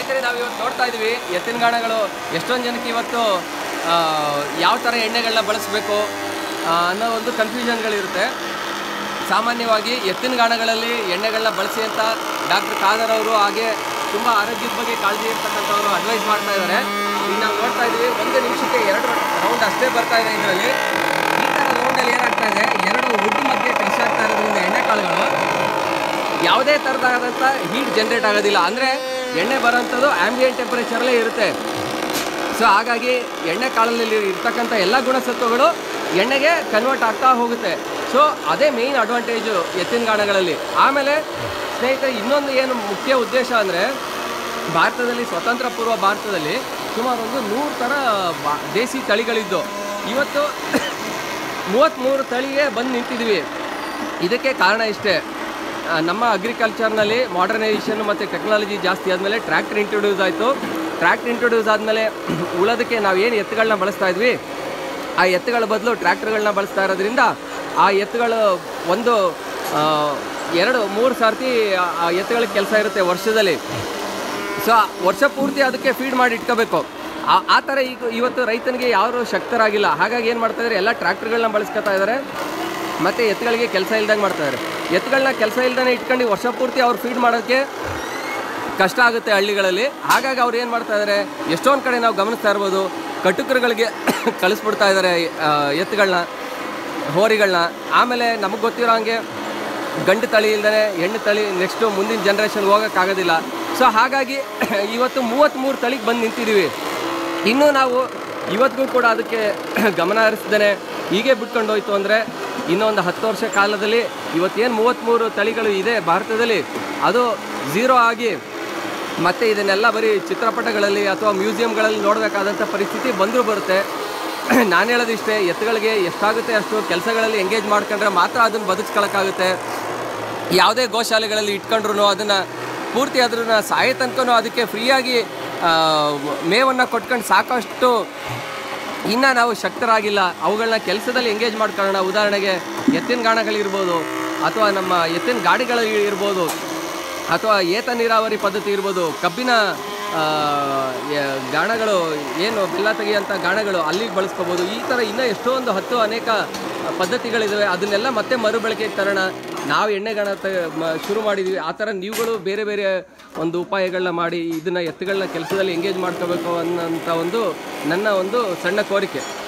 ಸ್ನೇಹಿತರೆ ನಾವು ಇವತ್ತು ನೋಡ್ತಾ ಇದ್ವಿ ಎತ್ತಿನ ಗಾಣಗಳು ಎಷ್ಟೊಂದು ಜನಕ್ಕೆ ಇವತ್ತು ಆ, ಯಾವ ಥರ ಎಣ್ಣೆಗಳನ್ನ ಬಳಸಬೇಕು ಅನ್ನೋ ಒಂದು ಕನ್ಫ್ಯೂಷನ್ಗಳಿರುತ್ತೆ ಸಾಮಾನ್ಯವಾಗಿ ಎತ್ತಿನ ಗಾಣಗಳಲ್ಲಿ ಎಣ್ಣೆಗಳನ್ನ ಬಳಸಿ ಅಂತ ಡಾಕ್ಟರ್ ಖಾದರ್ ಅವರು ಹಾಗೆ ತುಂಬ ಆರೋಗ್ಯದ ಬಗ್ಗೆ ಕಾಳಜಿ ಇರ್ತಕ್ಕಂಥವ್ರು ಅಡ್ವೈಸ್ ಮಾಡ್ತಾ ಇದ್ದಾರೆ ಈಗ ನಾವು ನೋಡ್ತಾ ಇದ್ದೀವಿ ಒಂದು ನಿಮಿಷಕ್ಕೆ ಎರಡು ರೌಂಡ್ ಅಷ್ಟೇ ಬರ್ತಾ ಇದೆ ಇದರಲ್ಲಿ ಈ ಥರ ರೌಂಡಲ್ಲಿ ಏನಾಗ್ತಾ ಇದೆ ಎರಡು ಉಡ್ಡು ಮಧ್ಯೆ ಕ್ರಶ್ ಆಗ್ತಾ ಇರೋದ್ರಿಂದ ಎಣ್ಣೆ ಕಾಳುಗಳು ಯಾವುದೇ ಥರದಾದಂಥ ಹೀಟ್ ಜನ್ರೇಟ್ ಆಗೋದಿಲ್ಲ ಅಂದರೆ ಎಣ್ಣೆ ಬರೋಂಥದ್ದು ಆಂಬಿಯಂಟ್ ಟೆಂಪರೇಚರಲ್ಲೇ ಇರುತ್ತೆ ಸೊ ಹಾಗಾಗಿ ಎಣ್ಣೆ ಕಾಳಲ್ಲಿ ಇರ್ತಕ್ಕಂಥ ಎಲ್ಲ ಗುಣಸತ್ವಗಳು ಎಣ್ಣೆಗೆ ಕನ್ವರ್ಟ್ ಆಗ್ತಾ ಹೋಗುತ್ತೆ ಸೊ ಅದೇ ಮೇಯ್ನ್ ಅಡ್ವಾಂಟೇಜು ಎತ್ತಿನ ಗಾಣಗಳಲ್ಲಿ ಆಮೇಲೆ ಸ್ನೇಹಿತರೆ ಇನ್ನೊಂದು ಏನು ಮುಖ್ಯ ಉದ್ದೇಶ ಅಂದರೆ ಭಾರತದಲ್ಲಿ ಸ್ವತಂತ್ರ ಪೂರ್ವ ಭಾರತದಲ್ಲಿ ಸುಮಾರು ಒಂದು ನೂರು ಥರ ಬಾ ದೇಸಿ ತಳಿಗಳಿದ್ದು ಇವತ್ತು ಮೂವತ್ತ್ಮೂರು ತಳಿಗೆ ಬಂದು ನಿಂತಿದ್ವಿ ಇದಕ್ಕೆ ಕಾರಣ ಇಷ್ಟೇ ಆ, ನಮ್ಮ ಅಗ್ರಿಕಲ್ಚರ್ನಲ್ಲಿ ಮಾಡರ್ನೈಸೇಷನ್ ಮತ್ತು ಟೆಕ್ನಾಲಜಿ ಜಾಸ್ತಿ ಆದಮೇಲೆ ಟ್ರ್ಯಾಕ್ಟರ್ ಇಂಟ್ರೊಡ್ಯೂಸ್ ಆಯಿತು ಟ್ರ್ಯಾಕ್ಟರ್ ಇಂಟ್ರೊಡ್ಯೂಸ್ ಆದಮೇಲೆ ಉಳೋದಕ್ಕೆ ನಾವು ಏನು ಎತ್ತುಗಳನ್ನ ಬಳಸ್ತಾ ಇದ್ವಿ ಆ ಎತ್ತುಗಳ ಬದಲು ಟ್ರ್ಯಾಕ್ಟರ್ಗಳನ್ನ ಬಳಸ್ತಾ ಇರೋದ್ರಿಂದ ಆ ಎತ್ತುಗಳು ಒಂದು ಆ, ಎರಡು ಮೂರು ಸರ್ತಿ ಆ- ಆ ಎತ್ತುಗಳಿಗೆ ಕೆಲಸ ಇರುತ್ತೆ ವರ್ಷದಲ್ಲಿ ಸೊ ವರ್ಷ ಪೂರ್ತಿ ಅದಕ್ಕೆ ಫೀಡ್ ಮಾಡಿ ಇಟ್ಕೋಬೇಕು ಆ ಆ ಥರ ಈಗ ಇವತ್ತು ರೈತನಿಗೆ ಯಾರು ಶಕ್ತರಾಗಿಲ್ಲ ಹಾಗಾಗಿ ಏನು ಮಾಡ್ತಾ ಇದ್ದಾರೆ ಎಲ್ಲ ಟ್ರ್ಯಾಕ್ಟರ್ಗಳನ್ನ ಬಳಸ್ಕೊತಾ ಇದ್ದಾರೆ ಮತ್ತು ಎತ್ತುಗಳಿಗೆ ಕೆಲಸ ಇಲ್ದಂಗೆ ಮಾಡ್ತಾ ಇದ್ದಾರೆ ಎತ್ತುಗಳನ್ನ ಕೆಲಸ ಇಲ್ದೇ ಇಟ್ಕೊಂಡು ವರ್ಷ ಪೂರ್ತಿ ಅವ್ರು ಫೀಡ್ ಮಾಡೋಕ್ಕೆ ಕಷ್ಟ ಆಗುತ್ತೆ ಹಳ್ಳಿಗಳಲ್ಲಿ ಹಾಗಾಗಿ ಅವ್ರು ಏನು ಮಾಡ್ತಾ ಇದ್ದಾರೆ ಎಷ್ಟೊಂದು ಕಡೆ ನಾವು ಗಮನಿಸ್ತಾ ಇರ್ಬೋದು ಕಟುಕರುಗಳಿಗೆ ಕಳಿಸ್ಬಿಡ್ತಾ ಇದ್ದಾರೆ ಆ, ಎತ್ತುಗಳನ್ನ ಹೋರಿಗಳನ್ನ ಆಮೇಲೆ ನಮಗೆ ಗೊತ್ತಿರೋ ಹಂಗೆ ಗಂಡು ತಳಿ ಇಲ್ದೇ ಹೆಣ್ಣು ತಳಿ ನೆಕ್ಸ್ಟು ಮುಂದಿನ ಜನ್ರೇಷನ್ಗೆ ಹೋಗೋಕ್ಕಾಗೋದಿಲ್ಲ ಸೊ ಹಾಗಾಗಿ ಇವತ್ತು ಮೂವತ್ತ್ಮೂರು ತಳಿಗೆ ಬಂದು ನಿಂತಿದ್ದೀವಿ ಇನ್ನೂ ನಾವು ಇವತ್ತಿಗೂ ಕೂಡ ಅದಕ್ಕೆ ಗಮನ ಹರಿಸ್ದೇ ಹೀಗೆ ಬಿಟ್ಕೊಂಡು ಹೋಯ್ತು ಅಂದರೆ ಇನ್ನೊಂದು ಹತ್ತು ವರ್ಷ ಕಾಲದಲ್ಲಿ ಇವತ್ತೇನು ಮೂವತ್ತ್ಮೂರು ತಳಿಗಳು ಇದೆ ಭಾರತದಲ್ಲಿ ಅದು ಝೀರೋ ಆಗಿ ಮತ್ತೆ ಇದನ್ನೆಲ್ಲ ಬರೀ ಚಿತ್ರಪಟಗಳಲ್ಲಿ ಅಥವಾ ಮ್ಯೂಸಿಯಂಗಳಲ್ಲಿ ನೋಡಬೇಕಾದಂಥ ಪರಿಸ್ಥಿತಿ ಬಂದರೂ ಬರುತ್ತೆ ನಾನು ಹೇಳೋದಿಷ್ಟೇ ಎತ್ತುಗಳಿಗೆ ಎಷ್ಟಾಗುತ್ತೆ ಅಷ್ಟು ಕೆಲಸಗಳಲ್ಲಿ ಎಂಗೇಜ್ ಮಾಡ್ಕೊಂಡ್ರೆ ಮಾತ್ರ ಅದನ್ನು ಬದುಕ್ಸ್ಕೊಳಕ್ಕಾಗುತ್ತೆ ಯಾವುದೇ ಗೋಶಾಲೆಗಳಲ್ಲಿ ಇಟ್ಕೊಂಡ್ರು ಅದನ್ನು ಪೂರ್ತಿ ಅದನ್ನ ಸಾಯೋ ತನಕನೂ ಅದಕ್ಕೆ ಫ್ರೀಯಾಗಿ ಮೇವನ್ನು ಕೊಟ್ಕೊಂಡು ಸಾಕಷ್ಟು ಇನ್ನು ನಾವು ಶಕ್ತರಾಗಿಲ್ಲ ಅವುಗಳನ್ನ ಕೆಲಸದಲ್ಲಿ ಎಂಗೇಜ್ ಮಾಡ್ಕೊಳ್ಳೋಣ ಉದಾಹರಣೆಗೆ ಎತ್ತಿನ ಗಾಣಗಳಿರ್ಬೋದು ಅಥವಾ ನಮ್ಮ ಎತ್ತಿನ ಗಾಡಿಗಳು ಇರ್ಬೋದು ಅಥವಾ ಏತ ನೀರಾವರಿ ಪದ್ಧತಿ ಇರ್ಬೋದು ಕಬ್ಬಿನ ಆ, ಯ- ಗಾಣಗಳು ಏನು ಬೆಲ್ಲ ತೆಗೆಯುವಂಥ ಗಾಣಗಳು ಅಲ್ಲಿಗೆ ಬಳಸ್ಕೋಬೋದು ಈ ಥರ ಇನ್ನೂ ಎಷ್ಟೊಂದು ಹತ್ತು ಅನೇಕ ಪದ್ಧತಿಗಳಿದ್ದಾವೆ ಅದನ್ನೆಲ್ಲ ಮತ್ತೆ ಮರುಬಳಕೆಗೆ ತರೋಣ ನಾವು ಎಣ್ಣೆಗಾಣ ತ ಮ- ಶುರು ಮಾಡಿದ್ವಿ ಆ ಥರ ನೀವುಗಳು ಬೇರೆ ಬೇರೆ ಒಂದು ಉಪಾಯಗಳನ್ನ ಮಾಡಿ ಇದನ್ನು ಎತ್ತುಗಳನ್ನ ಕೆಲಸದಲ್ಲಿ ಎಂಗೇಜ್ ಮಾಡ್ಕೋಬೇಕು ಅನ್ನೋಂಥ ಒಂದು ನನ್ನ ಒಂದು ಸಣ್ಣ ಕೋರಿಕೆ